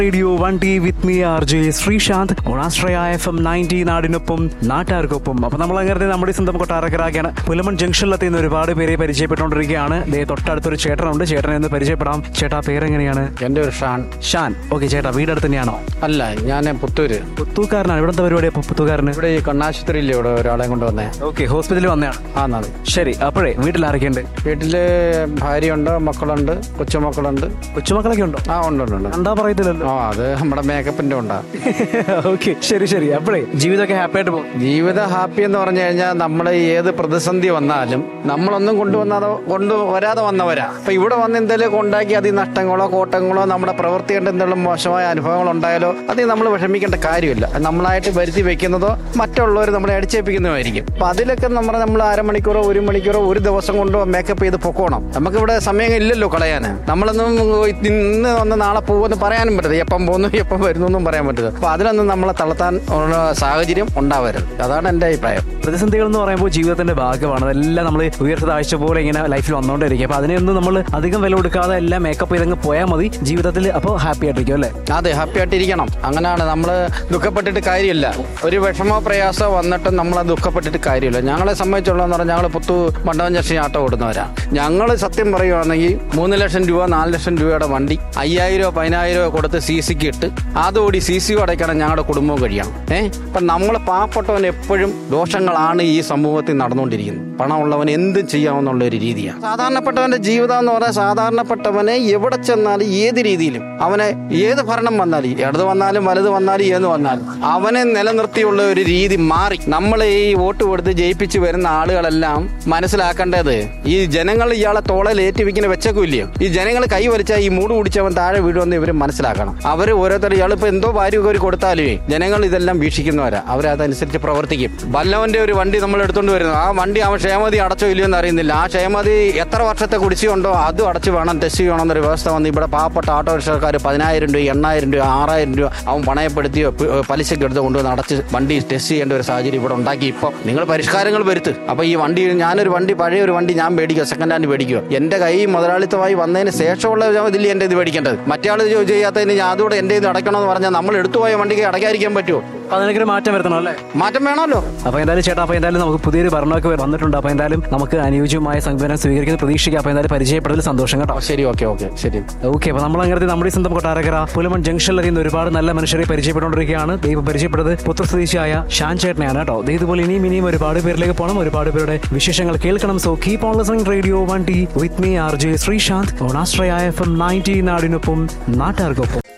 radio one T with me R J Sreesanth Onashraya F M ninety നാടിനൊപ്പം നാട്ടുകാർക്കൊപ്പം അപ്പൊ നമ്മൾ അങ്ങനെ നമ്മുടെ സ്വന്തം കൊട്ടാരക്കരാക്കാണ് പുലമൺ ജംഗ്ഷനിലെത്തി ഇന്ന് ഒരുപാട് പേരെ പരിചയപ്പെട്ടുകൊണ്ടിരിക്കുകയാണ് ദേ തൊട്ടടുത്തൊരു ചേട്ടനുണ്ട് ചേട്ടനെ ഒന്ന് പരിചയപ്പെടാം ചേട്ടാ പേരെങ്ങനെയാണ് എൻ്റെ ഒരു ഷാൻ ഷാൻ ഓക്കെ ചേട്ടാ വീടടുത്ത് തന്നെയാണോ അല്ല ഞാൻ പുത്തൂര് പുത്തൂക്കാരനാണ് ഇവിടുത്തെ പരിപാടി അപ്പൊ പുത്തൂക്കാരന് ഇവിടെ ഈ കണ്ണാശുപത്രിയിൽ ഇവിടെ ഒരാളെ കൊണ്ട് വന്നേ ഓക്കെ ഹോസ്പിറ്റലിൽ വന്നതാണ് ആന്നാണ് ശരി അപ്പോഴേ വീട്ടിൽ ആരൊക്കെയുണ്ട് വീട്ടില് ഭാര്യയുണ്ട് മക്കളുണ്ട് കൊച്ചുമക്കളുണ്ട് കൊച്ചുമക്കളൊക്കെ ഉണ്ടോ ആ ഉണ്ട് ഉണ്ട് ഉണ്ട് കണ്ടാ പറയത്തില്ലല്ലോ ആ അത് നമ്മുടെ മേക്കപ്പിന്റെ ഉണ്ടാ ഓക്കെ ശരി ശരി അപ്പോഴേ ജീവിതമൊക്കെ ഹാപ്പി ആയിട്ട് പോകും ജീവിതം ഹാപ്പി എന്ന് പറഞ്ഞു കഴിഞ്ഞാൽ നമ്മൾ ഏത് പ്രതിസന്ധി വന്നാലും നമ്മളൊന്നും കൊണ്ടുവന്നാതെ കൊണ്ടുവരാതെ വന്നവരാ അപ്പൊ ഇവിടെ വന്ന് എന്തെങ്കിലും ഉണ്ടാക്കി അതിൽ നഷ്ടങ്ങളോ കോട്ടങ്ങളോ നമ്മുടെ പ്രവൃത്തി കൊണ്ട് എന്തെങ്കിലും മോശമായ അനുഭവങ്ങൾ ഉണ്ടായാലോ അതിൽ നമ്മൾ വിഷമിക്കേണ്ട കാര്യമില്ല അത് നമ്മളായിട്ട് വരുത്തി വെക്കുന്നതോ മറ്റുള്ളവർ നമ്മളെ അടിച്ചേൽപ്പിക്കുന്നതായിരിക്കും അപ്പൊ അതിലൊക്കെ നമ്മൾ നമ്മൾ അരമണിക്കൂറോ ഒരു മണിക്കൂറോ ഒരു ദിവസം കൊണ്ടോ മേക്കപ്പ് ചെയ്ത് പൊക്കോണം നമുക്കിവിടെ സമയം ഇല്ലല്ലോ കളയാൻ നമ്മളൊന്നും ഇന്ന് വന്ന് നാളെ പോകുമെന്ന് പറയാനും പറ്റില്ല എപ്പം പോകുന്നു എപ്പം വരുന്നു എന്നും പറയാൻ പറ്റില്ല അപ്പൊ അതിലൊന്നും നമ്മളെ തളർത്താൻ ഉള്ള സാഹചര്യം ഉണ്ടാവരുത് അതാണ് എൻ്റെ അഭിപ്രായം പ്രതിസന്ധികൾ എന്ന് പറയുമ്പോൾ ജീവിതത്തിന്റെ ഭാഗമാണ് അതെല്ലാം നമ്മൾ ഉയർത്ത താഴ്ച പോലെ ഇങ്ങനെ ലൈഫിൽ വന്നുകൊണ്ടിരിക്കും അപ്പൊ അതിനെയൊന്നും നമ്മൾ അധികം വില കൊടുക്കാതെ എല്ലാം മേക്കപ്പ് ചെയ്തങ്ങ് പോയാൽ മതി ജീവിതത്തിൽ അപ്പോൾ ഹാപ്പി ആയിട്ടിരിക്കും അല്ലേ അതെ ഹാപ്പി ആയിട്ടിരിക്കണം അങ്ങനെയാണ് നമ്മൾ ദുഃഖപ്പെട്ടിട്ട് കാര്യമില്ല ഒരു വിഷമോ പ്രയാസമോ വന്നിട്ടും നമ്മൾ ദുഃഖപ്പെട്ടിട്ട് കാര്യമില്ല ഞങ്ങളെ സംബന്ധിച്ചുള്ളതെന്ന് പറഞ്ഞാൽ ഞങ്ങൾ പുത്തു മണ്ഡപം ജംഗ്ഷൻ ആട്ടോ ഓടുന്നവരാ ഞങ്ങൾ സത്യം പറയുവാണെങ്കിൽ മൂന്ന് ലക്ഷം രൂപ നാല് ലക്ഷം രൂപയുടെ വണ്ടി അയ്യായിരോ പതിനായിരോ കൊടുത്ത് സി സിക്ക് ഇട്ട് അതോടി സി സി അടയ്ക്കണം ഞങ്ങളുടെ കുടുംബവും കഴിയണം ഏഹ് അപ്പം നമ്മൾ പാവപ്പെട്ടവൻ എപ്പോഴും ദോഷങ്ങളാണ് ഈ സമൂഹത്തിൽ നടന്നുകൊണ്ടിരിക്കുന്നത് പണമുള്ളവൻ എന്തും ചെയ്യാമെന്നുള്ള ഒരു രീതിയാണ് സാധാരണപ്പെട്ടവന്റെ ജീവിതം എന്ന് പറഞ്ഞാൽ സാധാരണപ്പെട്ടവനെ എവിടെ ചെന്നാലും ഏത് രീതിയിലും അവനെ ഏത് ഭരണം വന്നാലും ഇടത് വന്നാലും വലത് വന്നാലും ഏത് വന്നാലും അവനെ നിലനിർത്തിയുള്ള ഒരു രീതി മാറി നമ്മൾ ഈ വോട്ട് കൊടുത്ത് ജയിപ്പിച്ച് വരുന്ന ആളുകളെല്ലാം മനസ്സിലാക്കേണ്ടത് ഈ ജനങ്ങൾ ഇയാളെ തോളയിൽ ഏറ്റുവെക്കുന്ന വെച്ചേക്കില്ലയോ ഈ ജനങ്ങൾ കൈ വലിച്ചാൽ ഈ മൂട് പിടിച്ചവൻ താഴെ വീഴുമെന്ന് ഇവർ മനസ്സിലാക്കണം അവർ ഓരോരുത്തർ ഇയാളിപ്പോ എന്തോ ഭാര്യ ഒരു കൊടുത്താലേ ജനങ്ങൾ ഇതെല്ലാം വീക്ഷിക്കുന്നവരാ അവരതനുസരിച്ച് പ്രവർത്തിക്കും വല്ലവന്റെ ഒരു വണ്ടി നമ്മൾ എടുത്തുകൊണ്ട് വരുന്നു ആ വണ്ടി അവൻ ക്ഷേമതി അടച്ചോ ഇല്ലയോ എന്ന് അറിയുന്നില്ല ആ ക്ഷേമതി എത്ര വർഷത്തെ കുടിശ്ശിയുണ്ടോ അതും അടച്ചു വേണം ടെസ്റ്റ് ചെയ്യണമെന്നൊരു വ്യവസ്ഥ വന്ന് ഇവിടെ പാവപ്പെട്ട ഓട്ടോറിക്ഷക്കാർ പതിനായിരം രൂപ എണ്ണായിരം രൂപ ആറായിരം രൂപ അവൻ പണയപ്പെടുത്തിയോ പ- പലിശക്ക് എടുത്ത് കൊണ്ടുവന്ന് അടച്ച് വണ്ടി ടെസ്റ്റ് ചെയ്യേണ്ട ഒരു സാഹചര്യം ഇവിടെ ഉണ്ടാക്കി ഇപ്പോൾ നിങ്ങൾ പരിഷ്കാരങ്ങൾ വരുത്ത് അപ്പൊ ഈ വണ്ടി ഞാനൊരു വണ്ടി പഴയ ഒരു വണ്ടി ഞാൻ മേടിക്കുക സെക്കൻഡ് ഹാൻഡ് മേടിക്കുക എന്റെ കൈ മുതലാളിത്തമായി വന്നതിന് ശേഷമുള്ള ഇതിൽ എന്റെ ഇത് മേടിക്കേണ്ടത് മറ്റേ ആൾ ചെയ്യാത്തതിന് ഞാൻ അതുകൂടെ എന്റെ ഇത് അടയ്ക്കണമെന്ന് പറഞ്ഞാൽ നമ്മൾ എടുത്തുപോയ വണ്ടിക്ക് അടയ്ക്കാതിരിക്കാൻ പറ്റുമോ അപ്പൊ അതിനൊക്കെ മാറ്റം വരുത്തണം അല്ലേ മാറ്റം വേണമല്ലോ അപ്പൊ എന്തായാലും ചേട്ടാ അപ്പൊ എന്തായാലും നമുക്ക് പുതിയൊരു ഭരണമൊക്കെ വന്നിട്ടുണ്ട് അപ്പൊ എന്തായാലും നമുക്ക് അനുയോജ്യമായ സംവിധാനം സ്വീകരിക്കുന്ന പ്രതീക്ഷിക്കാം അപ്പൊ എന്തായാലും പരിചയപ്പെടൽ സന്തോഷം കേട്ടോ ശരി ഓക്കെ ഓക്കെ ശരി ഓക്കെ അപ്പൊ നമ്മൾ അങ്ങനെ നമ്മുടെ ഈ സ്വന്തം കൊട്ടാരക്കര പുലമൺ ജംഗ്ഷനിൽ എറിയുന്ന ഒരുപാട് നല്ല മനുഷ്യരെ പരിചയപ്പെട്ടുകൊണ്ടിരിക്കുകയാണ് ദൈവം പരിചയപ്പെട്ടത് പുത്രസ്വദേശിയായ ഷാൻ ചേട്ടനെയാണ് കേട്ടോ ദേ ഇതുപോലെ ഇനിയും ഇനിയും ഒരുപാട് പേരിലേക്ക് പോകണം ഒരുപാട് പേരുടെ വിശേഷങ്ങൾ കേൾക്കണം so keep on listening radio one T with me R J Sreesanth Onashraya F M ninety നാടിനൊപ്പം നാട്ടുകാർക്കൊപ്പം